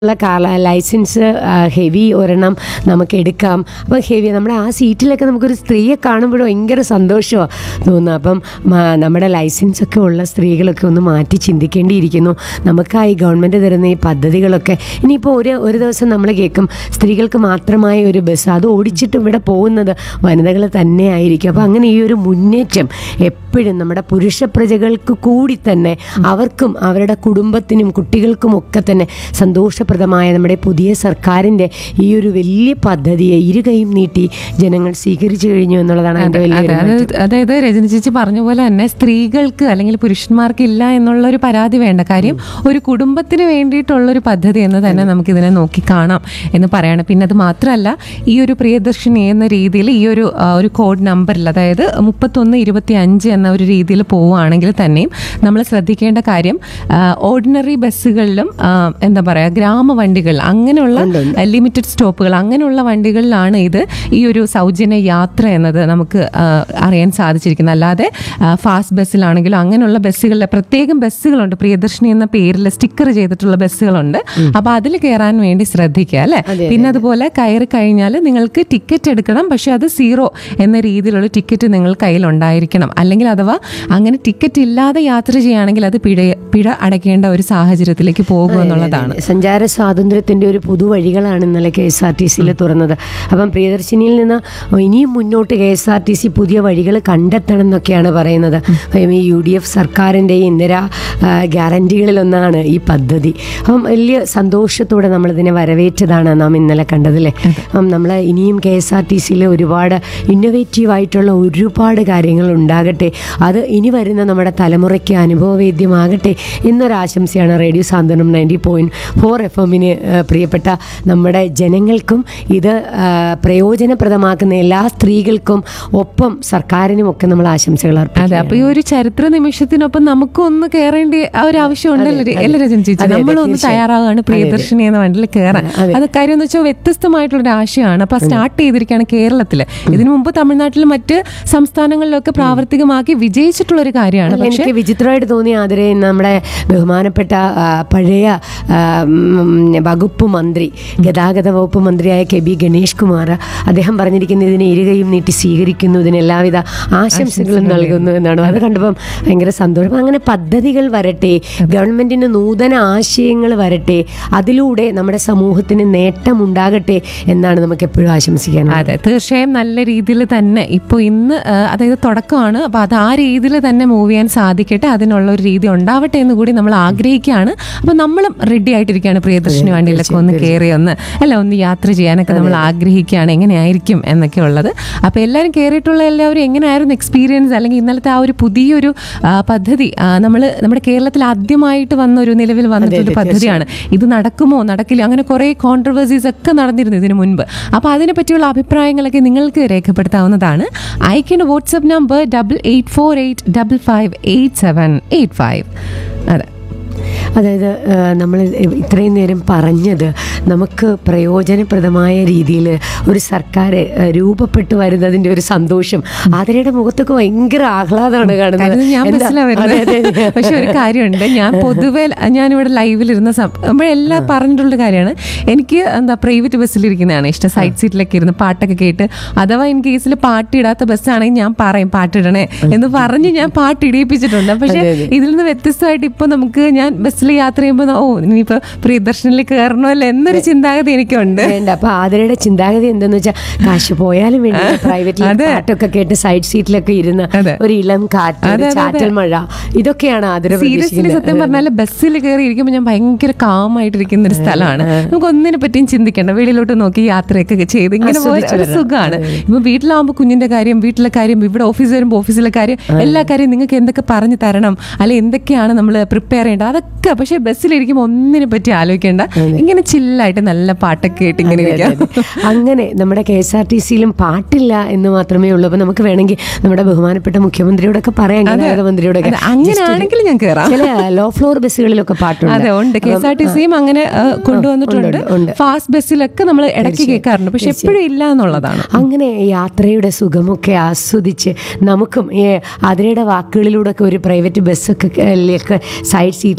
ഉള്ള car licence heavy ഒരെണ്ണം നമുക്ക് എടുക്കാം അപ്പം ഹെവി നമ്മുടെ ആ സീറ്റിലൊക്കെ നമുക്കൊരു സ്ത്രീയെ കാണുമ്പോഴും ഭയങ്കര സന്തോഷമാണ് തോന്നുന്നത് അപ്പം മ- നമ്മുടെ ലൈസൻസ് ഒക്കെ ഉള്ള സ്ത്രീകളൊക്കെ ഒന്ന് മാറ്റി ചിന്തിക്കേണ്ടിയിരിക്കുന്നു നമുക്കായി ഗവൺമെൻറ് തരുന്ന ഈ പദ്ധതികളൊക്കെ ഇനിയിപ്പോൾ ഒരു ഒരു ദിവസം നമ്മൾ കേൾക്കും സ്ത്രീകൾക്ക് മാത്രമായ ഒരു ബസ് അത് ഓടിച്ചിട്ട് ഇവിടെ പോകുന്നത് വനിതകൾ തന്നെ ആയിരിക്കും അപ്പോൾ അങ്ങനെ ഈ ഒരു മുന്നേറ്റം എപ്പോഴും നമ്മുടെ പുരുഷ പ്രജകൾക്ക് കൂടി തന്നെ അവർക്കും അവരുടെ കുടുംബത്തിനും കുട്ടികൾക്കും ഒക്കെ തന്നെ സന്തോഷപ്രദമായ നമ്മുടെ പുതിയ സർക്കാരിൻ്റെ ഈ ഒരു വലിയ പദ്ധതിയെ ഇരുകൈയും നീട്ടി ജനങ്ങൾ സ്വീകരിച്ചു കഴിഞ്ഞു എന്നുള്ളതാണ് അതിൻ്റെ അതെ, വലിയൊരു അതെ. മാറ്റം. അത് അതായത് രജനി ചേച്ചി പറഞ്ഞ പോലെ തന്നെ സ്ത്രീകൾക്ക് അല്ലെങ്കിൽ പുരുഷന്മാർക്ക് ഇല്ല എന്നുള്ള ഒരു പരാതി വേണ്ട കാര്യം ഒരു കുടുംബത്തിന് വേണ്ടിയിട്ടുള്ള ഒരു പദ്ധതി എന്ന് തന്നെ നമുക്ക് ഇതിനെ നോക്കി കാണാം എന്ന് പറയണം പിന്നെ അത് മാത്രമല്ല ഈ ഒരു പ്രിയദർശിനി എന്ന രീതിയിൽ ഈ ഒരു ആ, ഒരു കോഡ് നമ്പറിൽ അതായത് മുപ്പത്തൊന്ന് ഇരുപത്തി അഞ്ച് എന്ന ഒരു രീതിയിൽ പോവുകയാണെങ്കിൽ തന്നെയും നമ്മൾ ശ്രദ്ധിക്കേണ്ട കാര്യം ഓർഡിനറി ബസ്സുകളിലും ആ, എന്താ പറയുക ഗ്രാമവണ്ടികൾ അങ്ങനെയുള്ള ലിമിറ്റഡ് സ്റ്റോപ്പുകൾ അങ്ങനെയുള്ള വണ്ടികളിലാണ് ഇത് ഈ ഒരു സൗജന്യ യാത്ര എന്നത് നമുക്ക് ആ, അറിയാൻ സാധിച്ചിരിക്കുന്നത് അല്ലാതെ ഫാസ്റ്റ് ബസ്സിലാണെങ്കിലും അങ്ങനെയുള്ള ബസ്സുകളിലെ പ്രത്യേകം ബസ്സുകളുണ്ട് പ്രിയദർശിനി എന്ന പേരിൽ സ്റ്റിക്കർ ചെയ്തിട്ടുള്ള ബസ്സുകളുണ്ട് അപ്പൊ അതിൽ കയറാൻ വേണ്ടി ശ്രദ്ധിക്കുക അല്ലെ പിന്നെ അതുപോലെ കയറി കഴിഞ്ഞാൽ നിങ്ങൾക്ക് ടിക്കറ്റ് എടുക്കണം പക്ഷെ അത് സീറോ എന്ന രീതിയിലുള്ള ടിക്കറ്റ് നിങ്ങൾ കയ്യിൽ ഉണ്ടായിരിക്കണം അല്ലെങ്കിൽ അഥവാ അങ്ങനെ ടിക്കറ്റ് ഇല്ലാതെ യാത്ര ചെയ്യുകയാണെങ്കിൽ അത് പിഴ പിഴ അടയ്ക്കേണ്ട ഒരു സാഹചര്യത്തിലേക്ക് പോകും എന്നുള്ളതാണ് സഞ്ചാര സ്വാതന്ത്ര്യത്തിന്റെ ഒരു പുതുവഴികളാണ് ഇന്നലെ കെ എസ് ആർ ടി സിയിൽ തുറന്നത് അപ്പം പ്രിയദർശിനിയിൽ നിന്ന് ഇനിയും മുന്നോട്ട് K S R T C പുതിയ വഴികൾ കണ്ടെത്തണം എന്നൊക്കെയാണ് പറയുന്നത് അപ്പം ഈ യു ഡി എഫ് സർക്കാരിൻ്റെ ഇന്ദിരാ ആ, ഗ്യാരണ്ടികളിലൊന്നാണ് ഈ പദ്ധതി അപ്പം വലിയ സന്തോഷത്തോടെ നമ്മളിതിനെ വരവേറ്റതാണ് നാം ഇന്നലെ കണ്ടതല്ലേ അപ്പം നമ്മൾ ഇനിയും കെ എസ് ആർ ടി സിയിൽ ഒരുപാട് ഇന്നൊവേറ്റീവ് ആയിട്ടുള്ള ഒരുപാട് കാര്യങ്ങൾ ഉണ്ടാകട്ടെ അത് ഇനി വരുന്ന നമ്മുടെ തലമുറയ്ക്ക് അനുഭവവേദ്യമാകട്ടെ എന്നൊരാശംസയാണ് radio Santhwanam ninety point four F എമ്മിന് പ്രിയപ്പെട്ട നമ്മുടെ ജനങ്ങൾക്കും ഇത് ആ, പ്രയോജനപ്രദമാക്കുന്ന എല്ലാ സ്ത്രീകൾക്കും ഒപ്പം സർക്കാരിനും ഒക്കെ നമ്മൾ ആശംസകൾ അതെ അർപ്പിക്കും അപ്പൊ ഈ ഒരു ചരിത്ര നിമിഷത്തിനൊപ്പം നമുക്കും ഒന്ന് കയറേണ്ട ആ ഒരു ആവശ്യം ഉണ്ടല്ലോ അതെ, എല്ലാ രചന ചേച്ചി അതെ, അതെ, നമ്മളൊന്ന് തീർച്ചയായും. തയ്യാറാവുകയാണ് പ്രിയദർശിനി എന്ന വണ്ടിയിൽ കയറാൻ അതെ. അത് കാര്യം എന്ന് വെച്ചാൽ വ്യത്യസ്തമായിട്ടുള്ള ഒരു ആശയമാണ് അപ്പൊ സ്റ്റാർട്ട് ചെയ്തിരിക്കുകയാണ് കേരളത്തിൽ ഇതിനു മുമ്പ് തമിഴ്നാട്ടിലും മറ്റ് സംസ്ഥാനങ്ങളിലൊക്കെ പ്രാവർത്തികമാക്കി വിജയിച്ചിട്ടുള്ള ഒരു കാര്യമാണ് അല്ല, പക്ഷെ എനിക്ക് വിചിത്രമായിട്ട് തോന്നിയ ആദരെ നമ്മുടെ ബഹുമാനപ്പെട്ട ആ, പഴയ ആ, ഉം, വകുപ്പ് മന്ത്രി ഗതാഗത വകുപ്പ് മന്ത്രിയായ കെ ബി ഗണേഷ് കുമാർ അദ്ദേഹം പറഞ്ഞിരിക്കുന്നത് ഇതിനെ ഇരുകയും നീട്ടി സ്വീകരിക്കുന്നു ഇതിന് എല്ലാവിധ ആശംസകളും നൽകുന്നു എന്നാണ് അത് കണ്ടപ്പം ഭയങ്കര സന്തോഷം അങ്ങനെ പദ്ധതികൾ വരട്ടെ ഗവൺമെന്റിന് നൂതന ആശയങ്ങൾ വരട്ടെ അതിലൂടെ നമ്മുടെ സമൂഹത്തിന് നേട്ടമുണ്ടാകട്ടെ എന്നാണ് നമുക്ക് എപ്പോഴും ആശംസിക്കാനുള്ളത് അതെ തീർച്ചയായും നല്ല രീതിയിൽ തന്നെ ഇപ്പോൾ ഇന്ന് ആ, അതായത് തുടക്കമാണ് അപ്പോൾ അത് ആ രീതിയിൽ തന്നെ മൂവ് ചെയ്യാൻ സാധിക്കട്ടെ അതിനുള്ള ഒരു രീതി ഉണ്ടാവട്ടെ എന്ന് കൂടി നമ്മൾ ആഗ്രഹിക്കുകയാണ് അപ്പോൾ നമ്മളും റെഡി ആയിട്ടിരിക്കുകയാണ് പ്രിയദർശിനി വണ്ടിയിലൊക്കെ ഒന്ന് കയറി ഒന്ന് അല്ല ഒന്ന് യാത്ര ചെയ്യാനൊക്കെ നമ്മൾ ആഗ്രഹിക്കുകയാണ് എങ്ങനെയായിരിക്കും എന്നൊക്കെ ഉള്ളത് അപ്പോൾ എല്ലാവരും കയറിയിട്ടുള്ള എല്ലാവരും എങ്ങനെയായിരുന്നു എക്സ്പീരിയൻസ് അല്ലെങ്കിൽ ഇന്നലത്തെ ആ ഒരു പുതിയൊരു ആ, പദ്ധതി നമ്മൾ നമ്മുടെ കേരളത്തിൽ ആദ്യമായിട്ട് വന്ന ഒരു നിലവിൽ വന്നിട്ടൊരു പദ്ധതിയാണ് ഇത് നടക്കുമോ നടക്കില്ല അങ്ങനെ കുറേ കോൺട്രവേഴ്സീസ് ഒക്കെ നടന്നിരുന്നു ഇതിനു മുൻപ് അപ്പോൾ അതിനെ പറ്റിയുള്ള അഭിപ്രായങ്ങളൊക്കെ നിങ്ങൾക്ക് രേഖപ്പെടുത്താവുന്നതാണ് അയക്കേണ്ട WhatsApp number double eight four eight double five eight seven eight five അതെ അതായത് നമ്മൾ ഇത്രയും നേരം പറഞ്ഞത് നമുക്ക് പ്രയോജനപ്രദമായ രീതിയിൽ ഒരു സർക്കാർ ഏഹ്, രൂപപ്പെട്ടു വരുന്നതിൻ്റെ ഒരു സന്തോഷം ആതിരയുടെ മുഖത്തൊക്കെ ഭയങ്കര ആഹ്ലാദമാണ് കാണുന്നത് കാര്യം ഞാൻ എന്താ? ബസ്സിലാണ് അതെ, അതെ, വരുന്നത് അതെ. പക്ഷെ ഒരു കാര്യമുണ്ട് ഞാൻ പൊതുവെ ഞാനിവിടെ ലൈവിലിരുന്ന എല്ലാം പറഞ്ഞിട്ടുള്ള കാര്യമാണ് എനിക്ക് എന്താ പ്രൈവറ്റ് ബസ്സിലിരിക്കുന്നതാണ് ഇഷ്ടം സൈഡ് സീറ്റിലൊക്കെ ഇരുന്ന് പാട്ടൊക്കെ കേട്ട് അഥവാ ഇൻ കേസിൽ പാട്ട് ഇടാത്ത ബസ്സാണെങ്കിൽ ഞാൻ പറയും പാട്ടിടണേ എന്ന് പറഞ്ഞ് ഞാൻ പാട്ട് ഇടിയിപ്പിച്ചിട്ടുണ്ട് പക്ഷെ ഇതിൽ നിന്ന് വ്യത്യസ്തമായിട്ട് ഇപ്പൊ നമുക്ക് ഞാൻ ബസ്സിൽ യാത്ര ചെയ്യുമ്പോൾ ഓ ഇനിയിപ്പോ പ്രിയദർശനിൽ കയറണമല്ലോ എന്നൊരു ചിന്താഗതി എനിക്കുണ്ട് വേണ്ട അപ്പൊ ആതിരയുടെ ചിന്താഗതി എന്തെന്ന് വെച്ചാൽ കാശ് പോയാലും വേണ്ടി പ്രൈവറ്റിൽ അതെ. പാട്ടൊക്കെ കേട്ട് സൈഡ് സീറ്റിലൊക്കെ ഇരുന്ന് അതെ. ഒരു ഇളം കാറ്റ് ഒരു അതെ, അതെ, ചാറ്റൽ മഴ ഇതൊക്കെയാണ് ആതിര സീരിയസ്ലി പ്രതീക്ഷിക്കുന്നത് സത്യം പറഞ്ഞാൽ ബസ്സിൽ കയറി ഇരിക്കുമ്പോൾ ഞാൻ ഭയങ്കര കാമായിട്ടിരിക്കുന്ന ഒരു സ്ഥലമാണ് നമുക്ക് ഒന്നിനെ പറ്റിയും ചിന്തിക്കേണ്ട വെളിയിലോട്ട് നോക്കി യാത്രയൊക്കെ ചെയ്ത് ഇങ്ങനെ പോയ ആസ്വദിച്ച് ഒരു വരാം. സുഖമാണ് ഇപ്പൊ വീട്ടിലാവുമ്പോൾ കുഞ്ഞിന്റെ കാര്യം വീട്ടിലെ കാര്യം ഇവിടെ ഓഫീസ് വരുമ്പോൾ ഓഫീസിലെ കാര്യം എല്ലാ കാര്യം നിങ്ങൾക്ക് എന്തൊക്കെ പറഞ്ഞു തരണം അല്ലെ എന്തൊക്കെയാണ് നമ്മൾ പ്രിപ്പയർ ചെയ്യേണ്ടത് അതൊക്കെ പക്ഷെ ബസ്സിലിരിക്കുമ്പോൾ ഒന്നിനെ പറ്റി ആലോചിക്കേണ്ട ഇങ്ങനെ ചില്ലായിട്ട് നല്ല പാട്ടൊക്കെ കേട്ട് ഇങ്ങനെ ഇരിക്കാം അങ്ങനെ നമ്മുടെ കെ എസ് ആർ ടി സിയിലും പാട്ടില്ല എന്ന് മാത്രമേ ഉള്ളൂ അപ്പൊ നമുക്ക് വേണമെങ്കിൽ നമ്മുടെ ബഹുമാനപ്പെട്ട മുഖ്യമന്ത്രിയോടൊക്കെ പറയാം ഗതാഗത മന്ത്രിയോടൊക്കെ അതെ, അങ്ങനെയാണെങ്കിൽ ഞാൻ കയറാം ചില ലോ ഫ്ലോർ ബസ്സുകളിലൊക്കെ പാട്ടുണ്ട് അതെ ഉണ്ട് കെ എസ് ആർ ടി സിയും അങ്ങനെ ആ, കൊണ്ടുവന്നിട്ടുണ്ട് ഉണ്ട്, ഉണ്ട്. ഫാസ്റ്റ് ബസ്സിലൊക്കെ നമ്മൾ ഇടയ്ക്ക് കേൾക്കാറുണ്ട് പക്ഷെ എപ്പോഴും ഇല്ല എന്നുള്ളതാണ് അങ്ങനെ യാത്രയുടെ സുഖമൊക്കെ ആസ്വദിച്ച് നമുക്കും ഈ അതിരയുടെ വാക്കുകളിലൂടെ ഒക്കെ ഒരു പ്രൈവറ്റ് ബസ്സൊക്കെ ഒക്കെ സൈഡ് സീറ്റിൽ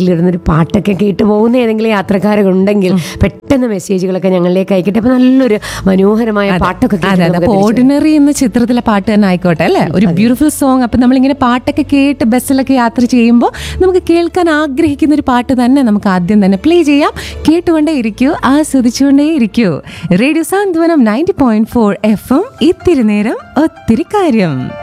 ബാക്കിലിരുന്നൊരു പാട്ടൊക്കെ കേട്ട് പോകുന്ന ഏതെങ്കിലും യാത്രക്കാരുണ്ടെങ്കിൽ പെട്ടെന്ന് മെസ്സേജുകളൊക്കെ ഞങ്ങളിലേക്ക് അയക്കട്ടെ അപ്പൊ നല്ലൊരു മനോഹരമായ പാട്ടൊക്കെ കേട്ട് അതെ അതെ നമുക്ക് അപ്പൊ തിരിച്ച് ഓർഡിനറി എന്ന ചിത്രത്തിലെ പാട്ട് തന്നെ ആയിക്കോട്ടെ അല്ലേ ഒരു ബ്യൂട്ടിഫുൾ സോങ് അപ്പൊ നമ്മളിങ്ങനെ പാട്ടൊക്കെ കേട്ട് ബസ്സിലൊക്കെ യാത്ര ചെയ്യുമ്പോൾ നമുക്ക് കേൾക്കാൻ ആഗ്രഹിക്കുന്ന ഒരു പാട്ട് തന്നെ നമുക്ക് ആദ്യം തന്നെ പ്ലേ ചെയ്യാം കേട്ടുകൊണ്ടേ ഇരിക്കൂ ആസ്വദിച്ചുകൊണ്ടേ ഇരിക്കൂ radio Santhwanam ninety point four F M ഇത്തിരി നേരം ഒത്തിരി കാര്യം